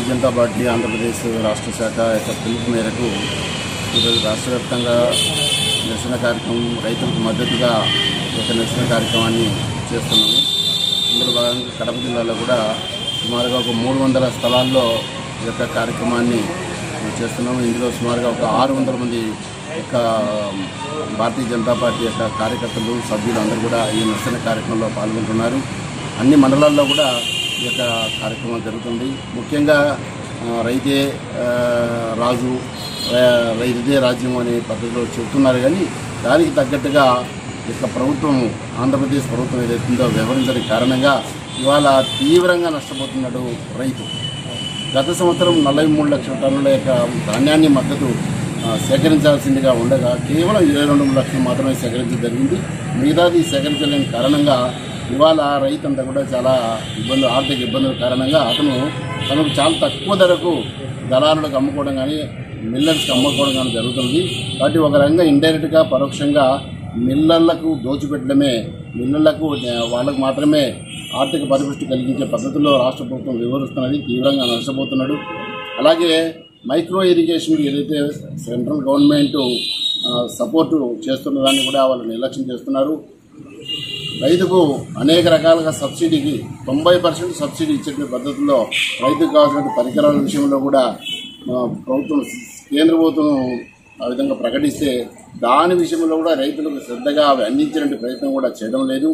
Janata party Andhra Pradesh రాష్ట్ర శాఖ యొక్క పిలుపు మేరకు ఈరోజు రాష్ట్ర వ్యాప్తంగా నిరసన కార్యక్రమం రైతులకు మద్దతుగా ఒక నిరసన కార్యక్రమాన్ని చేస్తున్నాము ఇందులో భాగంగా కడప జిల్లాలో కూడా సుమారుగా ఒక మూడు వందల స్థలాల్లో ఈ యొక్క కార్యక్రమాన్ని చేస్తున్నాము ఇందులో సుమారుగా ఒక ఆరు వందల మంది యొక్క భారతీయ జనతా పార్టీ యొక్క కార్యకర్తలు సభ్యులు అందరూ కూడా ఈ నిరసన కార్యక్రమంలో పాల్గొంటున్నారు అన్ని మండలాల్లో కూడా ఈ యొక్క కార్యక్రమం జరుగుతుంది ముఖ్యంగా ఆ, రైతే ఆ, రాజు ర- రైతుదే రాజ్యం అనే పద్ధతిలో చెబుతున్నారు కానీ దానికి తగ్గట్టుగా ఈ యొక్క ప్రభుత్వం ఆంధ్రప్రదేశ్ ప్రభుత్వం ఏదైతుందో వ్యవహరించడం కారణంగా ఇవాళ తీవ్రంగా నష్టపోతున్నాడు రైతు గత సంవత్సరం నలభై మూడు లక్షల టన్నుల యొక్క ధాన్యాన్ని మద్దతు ఆ, సేకరించాల్సిందిగా ఉండగా కేవలం ఇరవై రెండు లక్షలు మాత్రమే సేకరించడం జరిగింది మిగతాది సేకరించలేని కారణంగా ఇవాళ రైతు అంతా కూడా చాలా ఇబ్బందులు ఆర్థిక ఇబ్బందుల కారణంగా అతను తనకు చాలా తక్కువ ధరకు దళారులకు అమ్ముకోవడం కానీ మిల్లర్స్కి అమ్ముకోవడం కానీ జరుగుతుంది కాబట్టి ఒక రకంగా ఇండైరెక్ట్గా పరోక్షంగా మిల్లర్లకు దోచిపెట్టడమే మిల్లర్లకు వాళ్ళకు మాత్రమే ఆర్థిక పరిపుష్టి కలిగించే పద్ధతిలో రాష్ట్ర ప్రభుత్వం వివరిస్తున్నది తీవ్రంగా నష్టపోతున్నాడు అలాగే మైక్రో ఇరిగేషన్ ఏదైతే సెంట్రల్ గవర్నమెంట్ సపోర్టు చేస్తున్న దాన్ని కూడా వాళ్ళు నిర్లక్ష్యం చేస్తున్నారు రైతుకు అనేక రకాలుగా సబ్సిడీకి తొంభై పర్సెంట్ సబ్సిడీ ఇచ్చే పద్ధతిలో రైతుకు కావాల్సిన పరికరాల విషయంలో కూడా ఆ, ప్రభుత్వం కేంద్ర ప్రభుత్వం ఆ విధంగా ప్రకటిస్తే దాని విషయంలో కూడా రైతులకు శ్రద్ధగా అవి అందించే ప్రయత్నం కూడా చేయడం లేదు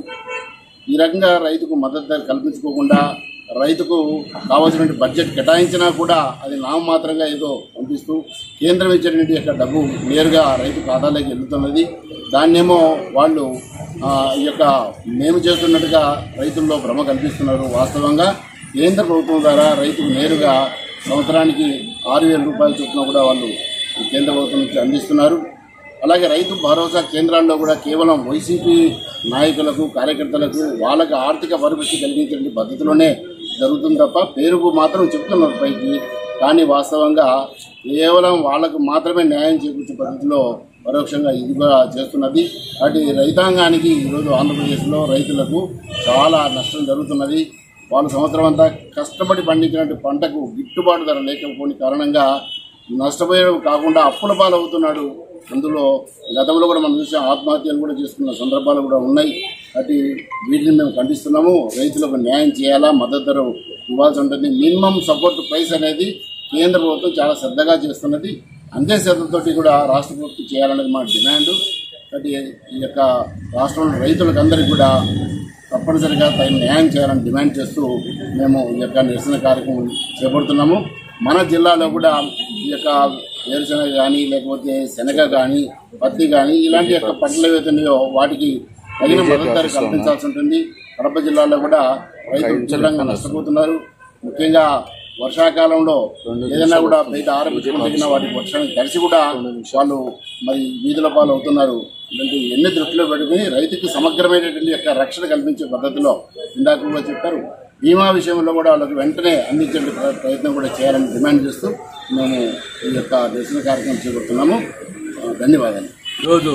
ఈ రకంగా రైతుకు మద్దతు ధర కల్పించుకోకుండా రైతుకు కావాల్సిన బడ్జెట్ కేటాయించినా కూడా అది నామమాత్రంగా ఏదో పంపిస్తూ కేంద్రం ఇచ్చినటువంటి యొక్క డబ్బు నేరుగా రైతు ఖాతాలోకి వెళ్తున్నది దాన్నేమో వాళ్ళు ఆ, ఈ యొక్క మేము చేస్తున్నట్టుగా రైతుల్లో భ్రమ కల్పిస్తున్నారు వాస్తవంగా కేంద్ర ప్రభుత్వం ద్వారా రైతుకు నేరుగా సంవత్సరానికి ఆరు వేల రూపాయల చొప్పున కూడా వాళ్ళు ఈ కేంద్ర ప్రభుత్వం నుంచి అందిస్తున్నారు అలాగే రైతు భరోసా కేంద్రాల్లో కూడా కేవలం వైసీపీ నాయకులకు కార్యకర్తలకు వాళ్ళకి ఆర్థిక పరిపుష్టి కలిగించే పద్ధతిలోనే జరుగుతుంది తప్ప పేరుకు మాత్రం చెప్తున్నారు పైకి కానీ వాస్తవంగా కేవలం వాళ్ళకు మాత్రమే న్యాయం చేకూర్చే పద్ధతిలో పరోక్షంగా ఇది కూడా చేస్తున్నది అటు రైతాంగానికి ఈరోజు ఆంధ్రప్రదేశ్లో రైతులకు చాలా నష్టం జరుగుతున్నది వాళ్ళు సంవత్సరం అంతా కష్టపడి పండించినట్టు పంటకు గిట్టుబాటు ధర లేకపోని కారణంగా నష్టపోయడం కాకుండా అప్పుల పాలవుతున్నాడు అందులో గతంలో కూడా మనం చూసాం ఆత్మహత్యలు కూడా చేసుకున్న సందర్భాలు కూడా ఉన్నాయి అటు వీటిని మేము ఖండిస్తున్నాము రైతులకు న్యాయం చేయాలా మద్దతు ధర ఇవ్వాల్సి ఉంటుంది మినిమం సపోర్ట్ ప్రైస్ అనేది కేంద్ర ప్రభుత్వం చాలా శ్రద్ధగా చేస్తున్నది అంతే శ్రద్ధతో కూడా రాష్ట్ర ప్రభుత్వం చేయాలనేది మా డిమాండ్ కాబట్టి ఈ యొక్క రాష్ట్రంలో రైతులకు అందరికీ కూడా తప్పనిసరిగా తగిన న్యాయం చేయాలని డిమాండ్ చేస్తూ మేము ఈ యొక్క నిరసన కార్యక్రమం చేపడుతున్నాము మన జిల్లాలో కూడా ఈ యొక్క వేరుశనగ కానీ లేకపోతే శనగ కానీ పత్తి కానీ ఇలాంటి యొక్క పంటలు ఏవైతే ఉన్నాయో వాటికి తగిన మద్దతు ధర కల్పించాల్సి ఉంటుంది కడప జిల్లాలో కూడా రైతులు తీవ్రంగా నష్టపోతున్నారు ముఖ్యంగా వర్షాకాలంలో ఏదైనా కూడా బయట ఆరబెట్టుకుంటున్న వాటి వర్షానికి తడిసి కూడా వాళ్ళు మరి వీధుల పాలు అవుతున్నారు ఇలాంటి ఎన్ని దృష్టిలో పెట్టుకుని రైతుకి సమగ్రమైనటువంటి యొక్క రక్షణ కల్పించే పద్ధతిలో ఇందాక కూడా చెప్పారు బీమా విషయంలో కూడా వాళ్ళకి వెంటనే అందించే ప్ర- ప్రయత్నం కూడా చేయాలని డిమాండ్ చేస్తూ మేము ఈ యొక్క నిరసన కార్యక్రమం చేపడుతున్నాము ఆ, ధన్యవాదాలు ఈరోజు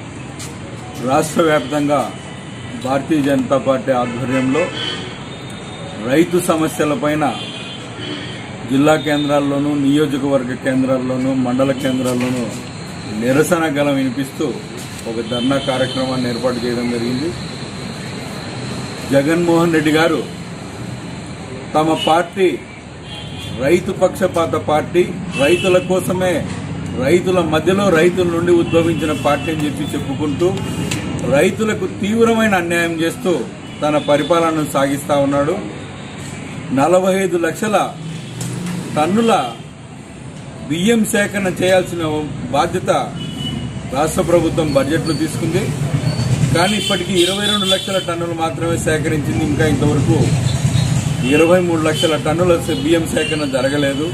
రాష్ట్ర వ్యాప్తంగా భారతీయ జనతా పార్టీ ఆధ్వర్యంలో రైతు సమస్యలపైన జిల్లా కేంద్రాల్లోనూ నియోజకవర్గ కేంద్రాల్లోనూ మండల కేంద్రాల్లోనూ నిరసన గలం వినిపిస్తూ ఒక ధర్నా కార్యక్రమాన్ని ఏర్పాటు చేయడం జరిగింది జగన్మోహన్ రెడ్డి గారు తమ పార్టీ రైతు పక్షపాత పార్టీ రైతుల కోసమే రైతుల మధ్యలో రైతుల నుండి ఉద్భవించిన పార్టీ అని చెప్పి చెప్పుకుంటూ రైతులకు తీవ్రమైన అన్యాయం చేస్తూ తన పరిపాలనను సాగిస్తా ఉన్నాడు నలభై ఐదు లక్షల టన్నుల బియ్యం సేకరణ చేయాల్సిన బాధ్యత రాష్ట్ర ప్రభుత్వం బడ్జెట్లో తీసుకుంది కానీ ఇప్పటికీ ఇరవై రెండు లక్షల టన్నులు మాత్రమే సేకరించింది ఇంకా ఇంతవరకు ఇరవై మూడు లక్షల టన్నుల బియ్యం సేకరణ జరగలేదు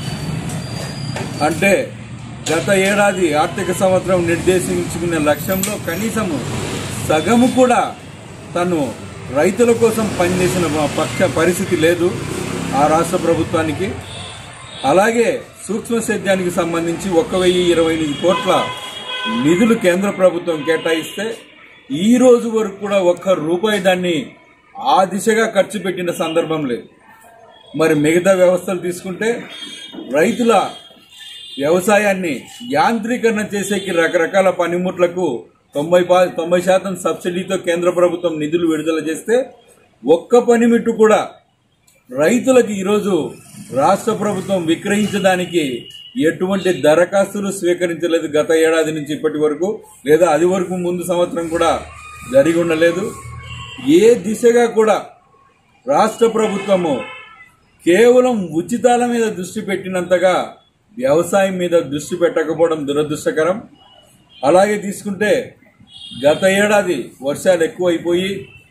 అంటే గత ఏడాది ఆర్థిక సంవత్సరం నిర్దేశించుకునే లక్ష్యంలో కనీసం సగము కూడా తను రైతుల కోసం పనిచేసిన పక్ష పరిస్థితి లేదు ఆ రాష్ట్ర ప్రభుత్వానికి అలాగే సూక్ష్మ సేద్యానికి సంబంధించి ఒక వెయ్యి ఇరవై ఎనిమిది కోట్ల నిధులు కేంద్ర ప్రభుత్వం కేటాయిస్తే ఈ రోజు వరకు కూడా ఒక్క రూపాయి దాన్ని ఆ దిశగా ఖర్చు పెట్టిన సందర్భం లేదు మరి మిగతా వ్యవస్థలు తీసుకుంటే రైతుల వ్యవసాయాన్ని యాంత్రీకరణ చేసేకి రకరకాల పనిముట్లకు తొంభై పా- తొంభై శాతం సబ్సిడీతో కేంద్ర ప్రభుత్వం నిధులు విడుదల చేస్తే ఒక్క పనిముట్టు కూడా రైతులకు ఈరోజు రాష్ట్ర ప్రభుత్వం విక్రయించడానికి ఎటువంటి దరఖాస్తులు స్వీకరించలేదు గత ఏడాది నుంచి ఇప్పటి వరకు లేదా అది వరకు ముందు సంవత్సరం కూడా జరిగి ఉండలేదు ఏ దిశగా కూడా రాష్ట్ర ప్రభుత్వము కేవలం ఉచితాల మీద దృష్టి పెట్టినంతగా వ్యవసాయం మీద దృష్టి పెట్టకపోవడం దురదృష్టకరం అలాగే తీసుకుంటే గత ఏడాది వర్షాలు ఎక్కువైపోయి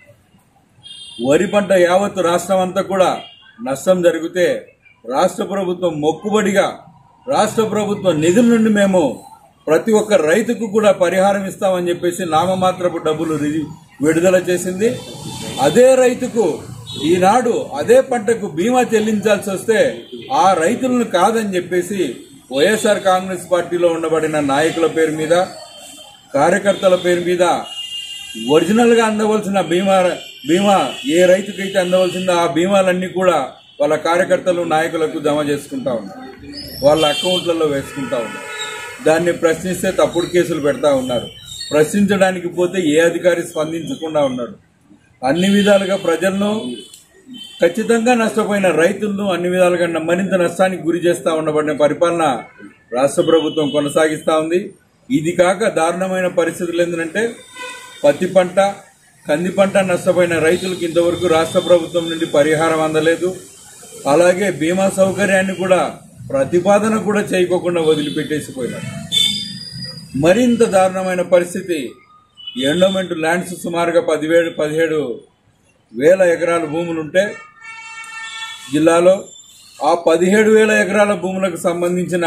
వరి పంట యావత్తు రాష్ట్రం అంతా కూడా నష్టం జరిగితే రాష్ట్ర ప్రభుత్వం మొక్కుబడిగా రాష్ట్ర ప్రభుత్వం నిధుల నుండి మేము ప్రతి ఒక్క రైతుకు కూడా పరిహారం ఇస్తామని చెప్పేసి నామమాత్రపు డబ్బులు రి- విడుదల చేసింది అదే రైతుకు ఈనాడు అదే పంటకు బీమా చెల్లించాల్సి వస్తే ఆ రైతులను కాదని చెప్పేసి వైఎస్ఆర్ కాంగ్రెస్ పార్టీలో ఉండబడిన నాయకుల పేరు మీద కార్యకర్తల పేరు మీద ఒరిజినల్ గా అందవలసిన బీమా బీమా ఏ రైతుకైతే అందవలసిందో ఆ బీమాలన్నీ కూడా వాళ్ళ కార్యకర్తలు నాయకులకు జమ చేసుకుంటా ఉన్నారు వాళ్ళ అకౌంట్లలో వేసుకుంటా ఉన్నారు దాన్ని ప్రశ్నిస్తే తప్పుడు కేసులు పెడతా ఉన్నారు ప్రశ్నించడానికి పోతే ఏ అధికారి స్పందించకుండా ఉన్నాడు అన్ని విధాలుగా ప్రజలను ఖచ్చితంగా నష్టపోయిన రైతులను అన్ని విధాలుగా న- మరింత నష్టానికి గురి చేస్తా ఉండబడిన పరిపాలన రాష్ట్ర ప్రభుత్వం కొనసాగిస్తా ఉంది ఇది కాక దారుణమైన పరిస్థితులు ఏంటంటే పత్తి పంట కంది పంట నష్టపోయిన రైతులకు ఇంతవరకు రాష్ట్ర ప్రభుత్వం నుండి పరిహారం అందలేదు అలాగే బీమా సౌకర్యాన్ని కూడా ప్రతిపాదన కూడా చేయకోకుండా వదిలిపెట్టేసిపోయినారు మరింత దారుణమైన పరిస్థితి ఎండోమెంట్ ల్యాండ్స్ సుమారుగా పదివేడు పదిహేడు వేల ఎకరాల భూములుంటే జిల్లాలో ఆ పదిహేడు వేల ఎకరాల భూములకు సంబంధించిన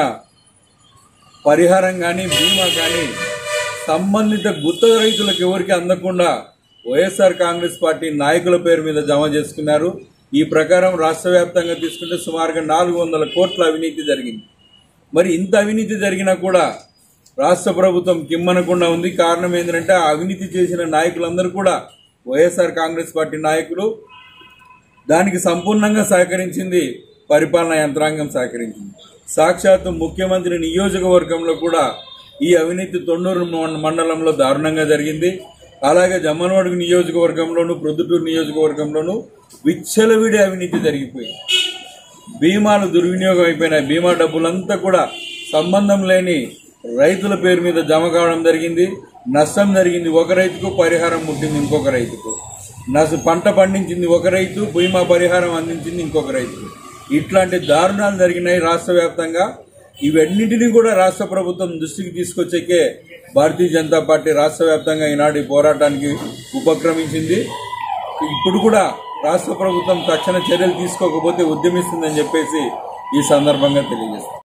పరిహారం కానీ బీమా కానీ సంబంధిత గుత్త రైతులకు ఎవరికి అందకుండా వైఎస్ఆర్ కాంగ్రెస్ పార్టీ నాయకుల పేరు మీద జమ చేసుకున్నారు ఈ ప్రకారం రాష్ట్ర వ్యాప్తంగా తీసుకుంటే సుమారుగా నాలుగు వందల కోట్ల అవినీతి జరిగింది మరి ఇంత అవినీతి జరిగినా కూడా రాష్ట్ర ప్రభుత్వం కిమ్మనకుండా ఉంది కారణం ఏంటంటే ఆ అవినీతి చేసిన నాయకులందరూ కూడా వైఎస్ఆర్ కాంగ్రెస్ పార్టీ నాయకులు దానికి సంపూర్ణంగా సహకరించింది పరిపాలనా యంత్రాంగం సహకరించింది సాక్షాత్తు ముఖ్యమంత్రి నియోజకవర్గంలో కూడా ఈ అవినీతి తొండూరు మండ- మండలంలో దారుణంగా జరిగింది అలాగే జమ్మనవాడుగు నియోజకవర్గంలోను ప్రొద్దుటూరు నియోజకవర్గంలోను విచ్చలవిడి అవినీతి జరిగిపోయింది బీమాలు దుర్వినియోగం అయిపోయినాయి బీమా డబ్బులంతా కూడా సంబంధం లేని రైతుల పేరు మీద జమ కావడం జరిగింది నష్టం జరిగింది ఒక రైతుకు పరిహారం ముట్టింది ఇంకొక రైతుకు నష్టం పంట పండించింది ఒక రైతు బీమా పరిహారం అందించింది ఇంకొక రైతుకు ఇట్లాంటి దారుణాలు జరిగినాయి రాష్ట్ర వ్యాప్తంగా ఇవన్నింటినీ కూడా రాష్ట్ర ప్రభుత్వం దృష్టికి తీసుకొచ్చేకే భారతీయ జనతా పార్టీ రాష్ట్ర వ్యాప్తంగా ఈనాడు ఈ పోరాటానికి ఉపక్రమించింది ఇప్పుడు కూడా రాష్ట్ర ప్రభుత్వం తక్షణ చర్యలు తీసుకోకపోతే ఉద్యమిస్తుందని చెప్పేసి ఈ సందర్భంగా తెలియజేస్తాం